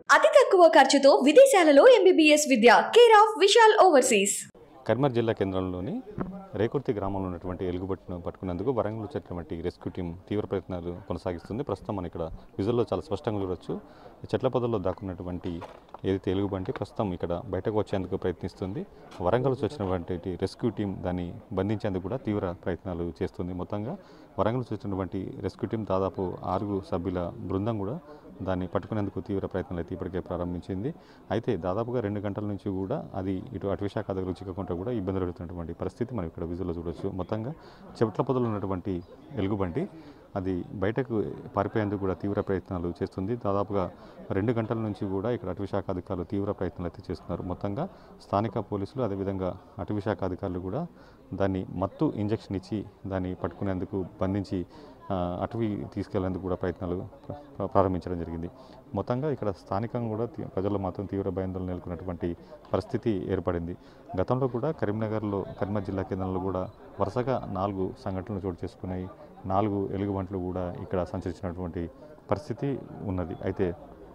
అతి తక్కువ ఖర్చుతో విదేశాలలో ఎంబీబీఎస్ విద్య care of Vishal overseas Karimnagar జిల్లా కేంద్రంలోని రేకుర్తి గ్రామంలో ఉన్నటువంటి ఎలుగుబట్టును పట్టుకునేందుకు వరంగల్ వచ్చేటువంటి రెస్క్యూ టీం తీవ్ర ప్రయత్నాలు కొనసాగిస్తుంది ప్రస్తుతం మనం ఇక్కడ విజువల్లో చాలా స్పష్టంగా చూడొచ్చు ఈ చెట్ల పొదల్లో దాక్కున్నటువంటి ఏదైతే ఎలుగుబంటి ప్రస్తుతం ఇక్కడ బయటకు వచ్చేందుకు ప్రయత్నిస్తుంది వరంగల్ నుంచి వచ్చినటువంటి రెస్క్యూ టీం దాన్ని బంధించేందుకు కూడా తీవ్ర ప్రయత్నాలు చేస్తుంది మొత్తంగా వరంగల్ నుంచి వచ్చినటువంటి రెస్క్యూ టీం దాదాపు ఆరుగురు సభ్యుల బృందం కూడా దాన్ని పట్టుకునేందుకు తీవ్ర ప్రయత్నాలు అయితే ఇప్పటికే ప్రారంభించింది అయితే దాదాపుగా రెండు గంటల నుంచి కూడా అది ఇటు అటవీ శాఖ దగ్గర చిక్కకుండా కూడా ఇబ్బందులు పడుతున్నటువంటి పరిస్థితి మనం ఇక్కడ విజువల్లో చూడొచ్చు మొత్తంగా చెట్ల పొదలు ఉన్నటువంటి ఎలుగుబంటి అది బయటకు పారిపోయేందుకు కూడా తీవ్ర ప్రయత్నాలు చేస్తుంది దాదాపుగా రెండు గంటల నుంచి కూడా ఇక్కడ అటవీ శాఖ అధికారులు తీవ్ర ప్రయత్నాలు అయితే చేస్తున్నారు మొత్తంగా స్థానిక పోలీసులు అదేవిధంగా అటవీ శాఖ అధికారులు కూడా దాన్ని మత్తు ఇంజెక్షన్ ఇచ్చి దాన్ని పట్టుకునేందుకు బంధించి ఆ, అటవీ తీసుకెళ్లేందుకు కూడా ప్రయత్నాలు ప్ర- ప్ర- ప్రారంభించడం జరిగింది మొత్తంగా ఇక్కడ స్థానికంగా కూడా తీ- ప్రజల్లో మాత్రం తీవ్ర భయాందోళన నెలకొన్నటువంటి పరిస్థితి ఏర్పడింది గతంలో కూడా కరీంనగర్లో కరీంనగర్ జిల్లా కేంద్రంలో కూడా వరుసగా నాలుగు సంఘటనలు చోటు చేసుకున్నాయి నాలుగు ఎలుగుబంట్లు కూడా ఇక్కడ సంచరించినటువంటి పరిస్థితి ఉన్నది అయితే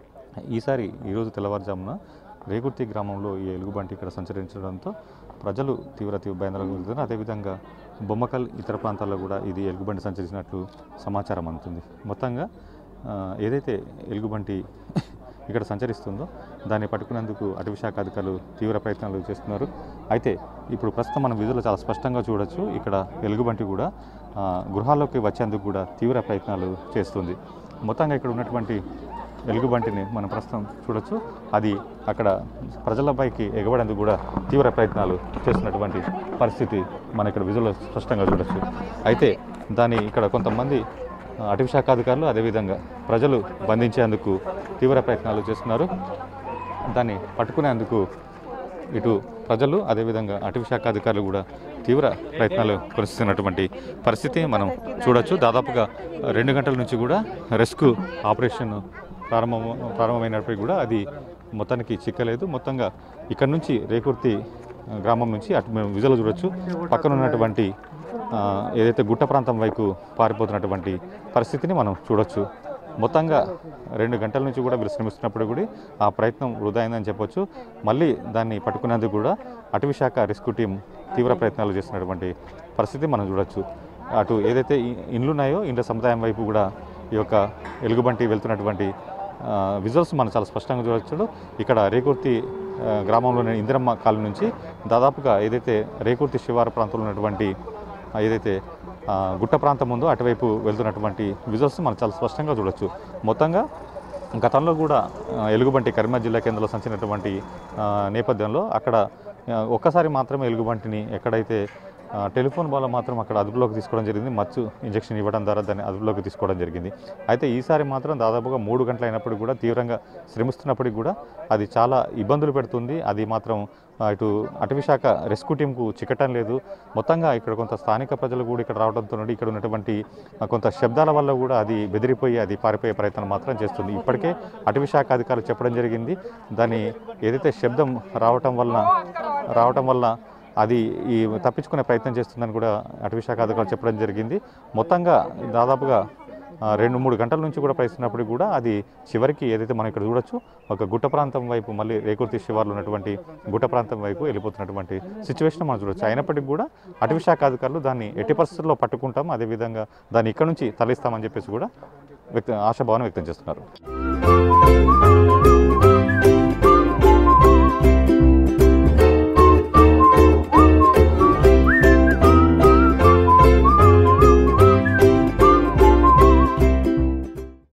ఈసారి ఈరోజు తెల్లవారుజామున రేగుర్తి గ్రామంలో ఈ ఎలుగుబంటి ఇక్కడ సంచరించడంతో ప్రజలు తీవ్ర తీవ్ర భయాందోళన చెందుతున్నారు అదేవిధంగా బొమ్మకల్ ఇతర ప్రాంతాల్లో కూడా ఇది ఎలుగుబంటి సంచరించినట్లు సమాచారం అందుతుంది మొత్తంగా ఆ, ఏదైతే ఎలుగుబంటి ఇక్కడ సంచరిస్తుందో దాన్ని పట్టుకునేందుకు అటవీ శాఖ అధికారులు తీవ్ర ప్రయత్నాలు చేస్తున్నారు అయితే ఇప్పుడు ప్రస్తుతం మనం విధులు చాలా స్పష్టంగా చూడొచ్చు ఇక్కడ ఎలుగుబంటి కూడా ఆ, గృహాల్లోకి వచ్చేందుకు కూడా తీవ్ర ప్రయత్నాలు చేస్తుంది మొత్తంగా ఇక్కడ ఉన్నటువంటి ఎలుగుబంటిని మనం ప్రస్తుతం చూడొచ్చు అది అక్కడ ప్రజలపైకి ఎగబడేందుకు కూడా తీవ్ర ప్రయత్నాలు చేస్తున్నటువంటి పరిస్థితి మన ఇక్కడ విజువల్లో స్పష్టంగా చూడొచ్చు అయితే దాన్ని ఇక్కడ కొంతమంది ఆ, అటవీ శాఖ అధికారులు అదేవిధంగా ప్రజలు బంధించేందుకు తీవ్ర ప్రయత్నాలు చేస్తున్నారు దాన్ని పట్టుకునేందుకు ఇటు ప్రజలు అదేవిధంగా అటవీ శాఖ అధికారులు కూడా తీవ్ర ప్రయత్నాలు కొనసాగుతున్నటువంటి పరిస్థితి మనం చూడొచ్చు దాదాపుగా రెండు గంటల నుంచి కూడా రెస్క్యూ ఆపరేషన్ ప్రారంభం ప్రారంభమైనప్పటికీ కూడా అది మొత్తానికి చిక్కలేదు మొత్తంగా ఇక్కడ నుంచి రేకుర్తి ఆ, గ్రామం నుంచి అటు మేము విజువల్ చూడొచ్చు పక్కన ఉన్నటువంటి ఆ, ఏదైతే గుట్ట ప్రాంతం వైపు పారిపోతున్నటువంటి పరిస్థితిని మనం చూడొచ్చు మొత్తంగా రెండు గంటల నుంచి కూడా వీళ్ళు శ్రమిస్తున్నప్పుడు కూడా ఆ ప్రయత్నం వృధా అయిందని చెప్పొచ్చు మళ్ళీ దాన్ని పట్టుకునేందుకు కూడా అటవీ శాఖ రెస్క్యూ టీం తీవ్ర ప్రయత్నాలు చేస్తున్నటువంటి పరిస్థితి మనం చూడొచ్చు అటు ఏదైతే ఈ ఇండ్లు ఉన్నాయో ఇండ్ల సముదాయం వైపు కూడా ఈ యొక్క ఎలుగుబంటి వెళ్తున్నటువంటి ఆ, విజువల్స్ మనం చాలా స్పష్టంగా చూడొచ్చు ఇక్కడ రేకుర్తి ఆ, గ్రామంలోని ఇందిరమ్మ కాలనీ నుంచి దాదాపుగా ఏదైతే రేకుర్తి శివారు ప్రాంతంలో ఉన్నటువంటి ఆ, ఏదైతే ఆ, గుట్ట ప్రాంతం ఉందో అటువైపు వెళ్తున్నటువంటి విజువల్స్ మనం చాలా స్పష్టంగా చూడొచ్చు మొత్తంగా గతంలో కూడా ఆ, ఎలుగుబంటి కరీంనగర్ జిల్లా కేంద్రంలో సంచినటువంటి ఆ, నేపథ్యంలో అక్కడ ఆ, ఒక్కసారి మాత్రమే ఎలుగుబంటిని ఎక్కడైతే ఆ, టెలిఫోన్ వల్ల మాత్రం అక్కడ అదుపులోకి తీసుకోవడం జరిగింది మచ్చు ఇంజెక్షన్ ఇవ్వడం ద్వారా దాన్ని అదుపులోకి తీసుకోవడం జరిగింది అయితే ఈసారి మాత్రం దాదాపుగా మూడు గంటలు అయినప్పటికీ కూడా తీవ్రంగా శ్రమిస్తున్నప్పటికీ కూడా అది చాలా ఇబ్బందులు పెడుతుంది అది మాత్రం ఆ, ఇటు అటవీ శాఖ రెస్క్యూ టీంకు చిక్కటం లేదు మొత్తంగా ఇక్కడ కొంత స్థానిక ప్రజలు కూడా ఇక్కడ రావడంతో నుండి ఇక్కడ ఉన్నటువంటి ఆ, కొంత శబ్దాల వల్ల కూడా అది బెదిరిపోయి అది పారిపోయే ప్రయత్నం మాత్రం చేస్తుంది ఇప్పటికే అటవీ శాఖ అధికారులు చెప్పడం జరిగింది దాని ఏదైతే శబ్దం రావటం వలన రావటం వల్ల అది ఈ తప్పించుకునే ప్రయత్నం చేస్తుందని కూడా అటవీ శాఖ అధికారులు చెప్పడం జరిగింది మొత్తంగా దాదాపుగా ఆ, రెండు మూడు గంటల నుంచి కూడా ప్రయత్నిస్తున్నప్పుడు కూడా అది చివరికి ఏదైతే మనం ఇక్కడ చూడొచ్చు ఒక గుట్ట ప్రాంతం వైపు మళ్ళీ రేకుర్తి శివార్లు ఉన్నటువంటి గుట్ట ప్రాంతం వైపు వెళ్ళిపోతున్నటువంటి సిచ్యువేషన్ మనం చూడొచ్చు అయినప్పటికీ కూడా అటవీ శాఖ అధికారులు దాన్ని ఎట్టి పరిస్థితుల్లో పట్టుకుంటాం అదేవిధంగా దాన్ని ఇక్కడ నుంచి తరలిస్తామని చెప్పేసి కూడా వ్యక్త ఆశాభావం వ్యక్తం చేస్తున్నారు